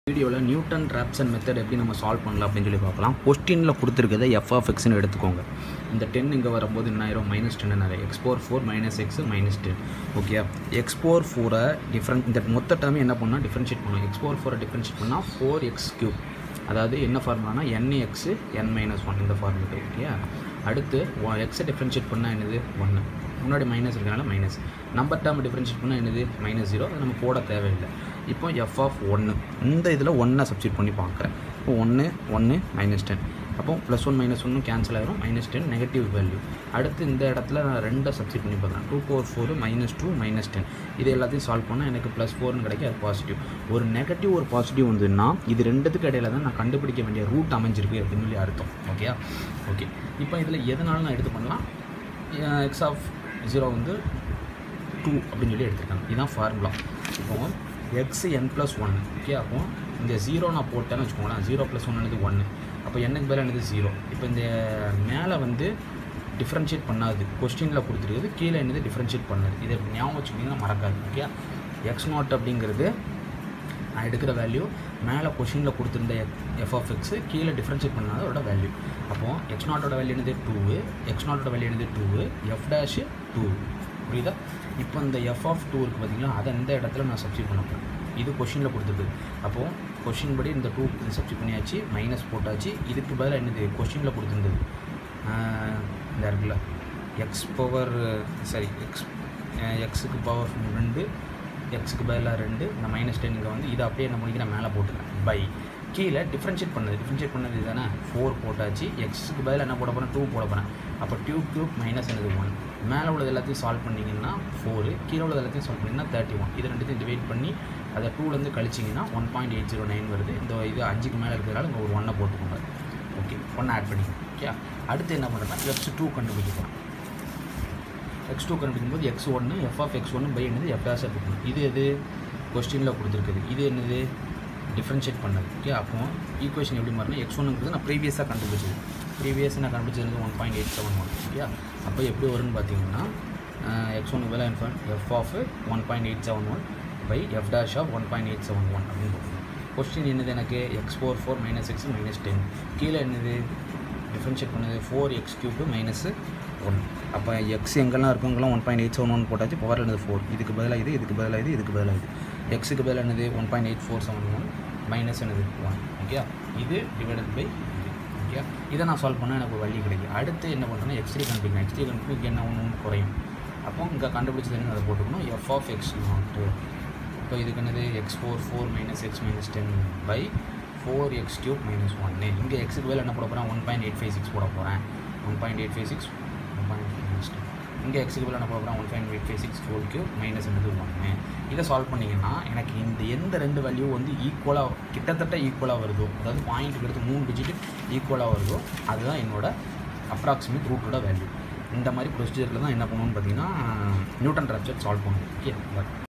வீடியோவில் Newton Raphson method எப்படி நம்ம சால்வ் பண்ணலாம் அப்படின்னு சொல்லி பார்க்கலாம் கொஸ்டினில் கொடுத்துருக்கதை எஃப் ஆஃப் எக்ஸ்னு எடுத்துக்கோங்க இந்த டென் இங்கே வரும்போது என்ன ஆயிரும் மைனஸ் டென் நிறைய x power four minus x minus ten okay x power ஃபோரை டிஃப்ரெண்ட் இந்த மொத்த டேர்ம் என்ன பண்ணால் டிஃப்ரென்ஷியேட் பண்ணலாம் எக்ஸ்போர் ஃபோரை டிஃப்ரென்ஷியேட் பண்ணால் ஃபோர் எக்ஸ் கியூப் அதாவது என்ன ஃபார்முலானா n x n minus one இந்த ஃபார்முலா ஓகே அடுத்து எக்ஸை டிஃப்ரென்ஷியேட் பண்ணால் என்னது ஒன்று முன்னாடி மைனஸ் இருக்கனால மைனஸ் நம்பர் டேர்ம் டிஃப்ரென்ஷியேட் பண்ணால் என்னது மைனஸ் ஜீரோ அது நம்ம போட தேவையில்லை இப்போ எஃப் ஆஃப் ஒன்று இந்த இதில் ஒன்றை சப்ஸ்டியூட் பண்ணி பார்க்குறேன் இப்போ ஒன்று ஒன்று மைனஸ் டென் அப்போ ப்ளஸ் ஒன் மைனஸ் ஒன்று கேன்சல் ஆயிரும் மைனஸ் டென் நெகட்டிவ் வேல்யூ அடுத்து இந்த இடத்துல நான் ரெண்டை சப்ஸ்டியூட் பண்ணி பார்க்குறேன் two four four minus two minus ten இது எல்லாத்தையும் சால்வ் பண்ணால் எனக்கு ப்ளஸ் ஃபோர்னு கிடைக்கும் அது பாசிட்டிவ் ஒரு நெகட்டிவ் ஒரு பாசிட்டிவ் வந்ததுன்னா இது ரெண்டுத்துக்கு இடையில தான் நான் கண்டுபிடிக்க வேண்டிய ரூட் அமைஞ்சிருக்கு அப்படின்னு சொல்லி அர்த்தம் ஓகே ஓகே இப்போ இதில் எதனாலும் நான் எடுத்து பண்ணலாம் எக்ஸ் ஆஃப் ஜீரோ வந்து டூ அப்படின்னு சொல்லி எடுத்துருக்காங்க இதுதான் ஃபார்முலா இப்போ x n plus one okay அப்போ இந்த ஜீரோ நான் போட்டேன்னு வச்சுக்கோங்களேன் ஜீரோ ப்ளஸ் ஒன்னுது ஒன்று அப்போ என்னக்கு பதிலாக என்னது ஜீரோ இப்போ இந்த மேலே வந்து டிஃப்ரென்ஷியேட் பண்ணாது கொஸ்டினில் கொடுத்துருக்குது கீழே என்னது டிஃப்ரென்ஷியேட் பண்ணாது இதை ஞாபகம் வச்சுக்கிட்டிங்கன்னா மறக்காது ஓகே எக்ஸ் நாட் அப்படிங்கிறது நான் எடுக்கிற வேல்யூ மேலே கொஷினில் கொடுத்துருந்த எஃப் ஆஃப் எக்ஸு கீழே டிஃப்ரென்ஷியேட் பண்ணாத அதோட வேல்யூ அப்போது எக்ஸ் நாட்டோட வேல்யூ என்னது டூவு எக்ஸ் நாட்டோட வேல்யூ என்னது டூவு எஃப் டேஷு டூ புரியுதா இப்போ இந்த எஃப் ஆஃப் டூ இருக்குது பார்த்தீங்களா அதை இந்த இடத்துல நான் சப்ஸ்டியூட் பண்ண போகிறேன் இது கொஷினில் கொடுத்துருக்கு அப்போது கொஷின் படி இந்த டூ இது சப்ஸ்டியூட் பண்ணியாச்சு மைனஸ் போட்டாச்சு இதுக்கு பதிலாக என்னது கொஷினில் கொடுத்துருந்தது இந்த இருக்குல்ல எக்ஸ் பவர் சரி எக்ஸ் எக்ஸுக்கு பவர் ரெண்டு எக்ஸுக்கு பதிலாக ரெண்டு இந்த மைனஸ் டென் இங்கே வந்து இதை அப்படியே என்ன பண்ணிக்கிறேன் மேலே போட்டுக்கிறேன் பை கீழே டிஃப்ரென்ஷியேட் பண்ணது டிஃப்ரென்ஷியேட் பண்ணது இதுதானே ஃபோர் போட்டாச்சு எக்ஸுக்கு பதிலாக என்ன போட போகிறேன் டூ போட போகிறேன் அப்போ டியூ க்யூப் மைனஸ் என்னது ஒன் மேலே உள்ளது எல்லாத்தையும் சால்வ் பண்ணிங்கன்னா ஃபோரு கீழே உள்ளது எல்லாத்தையும் சால்வ் பண்ணிங்கன்னா தேர்ட்டி ஒன் இது ரெண்டுத்தையும் டிவைட் பண்ணி அதை டூலேருந்து கழிச்சிங்கன்னா one point eight zero nine வருது இந்த இது அஞ்சுக்கு மேலே இருக்கிறதால இங்கே ஒரு ஒன்றை போட்டுக்கோங்க ஓகே ஒன்றை ஆட் பண்ணிக்கோங்க ஓகே அடுத்து என்ன பண்ணுறேன் எக்ஸ் டூ கண்டுபிடிக்க போகிறேன் எக்ஸ் டூ கண்டுபிடிக்கும் போது எக்ஸ் ஒன்று எஃப் ஆஃப் எக்ஸ் ஒன்று பை என்னது எஃப் டேஸ் எடுக்கணும் இது எது கொஸ்டினில் கொடுத்துருக்குது இது என்னது டிஃப்ரென்ஷியேட் பண்ணது ஓகே அப்போ ஈக்குவேஷன் எப்படி மாறினா எக்ஸ் ஒன்றுங்கிறது நான் ப்ரீவியஸாக கண்டுபிடிச்சது ப்ரீவியஸ் நான் கண்டுபிடிச்சது one point eight seven one okay அப்போ எப்படி வரும்னு பார்த்தீங்கன்னா எக்ஸ் ஒன்று வேலை இன்ஃபன் F of one point eight seven one by F dash of one point eight seven one அப்படின்னு போகணும் கொஸ்டின் என்னது எனக்கு x four four minus x minus ten கீழே என்னது டிஃப்ரென்ஷியேட் பண்ணது four x cube minus one அப்போ எக்ஸ் எங்கெல்லாம் இருக்கவங்களாம் one point eight seven one போட்டாச்சு பவர் என்னது ஃபோர் இதுக்கு பதிலாக இது இதுக்கு பதிலாக இது இதுக்கு பதிலாக இது எக்ஸுக்கு பதிலாக என்னது one point eight four seven one minus என்னது ஒன் ஓகே இது டிவைடட் பை இது ஓகே இதை நான் சால்வ் பண்ணால் எனக்கு ஒரு வழி கிடைக்கும் அடுத்து என்ன பண்ணுறேன்னா எக்ஸ் த்ரீ கண்டுபிடிக்கணும் எக்ஸ் த்ரீ கண்டுபிடிக்க என்ன ஒன்று ஒன்று குறையும் அப்போ இங்கே கண்டுபிடிச்சது என்ன அதை போட்டுக்கணும் எஃப் ஆஃப் எக்ஸ் நாட்டு இப்போ இதுக்கு என்னது x four four minus x minus ten by four x cube minus ஒன்று இங்கே எக்ஸுக்கு வேலை என்ன போட போகிறேன் one point eight five six போட போகிறேன் one point eight five six one point minus ten இங்கே எக்ஸுக்கு வேலை என்ன போட போகிறேன் one point eight five six four cube minus என்னது ஒன்று இதை சால்வ் பண்ணிங்கன்னா எனக்கு இந்த எந்த ரெண்டு வேல்யூ வந்து ஈக்குவலாக கிட்டத்தட்ட ஈக்குவலாக வருதோ அதாவது பாயிண்ட்டுக்கு எடுத்து மூணு டிஜிட் ஈக்குவலாக வருதோ அதுதான் என்னோட அப்ராக்சிமேட் ரூட்டோட வேல்யூ இந்த மாதிரி ப்ரொசீஜரில் தான் என்ன பண்ணுவோன்னு பார்த்தீங்கன்னா நியூட்டன் ராப்சர் சால்வ் பண்ணுவோம் ஓகே பட்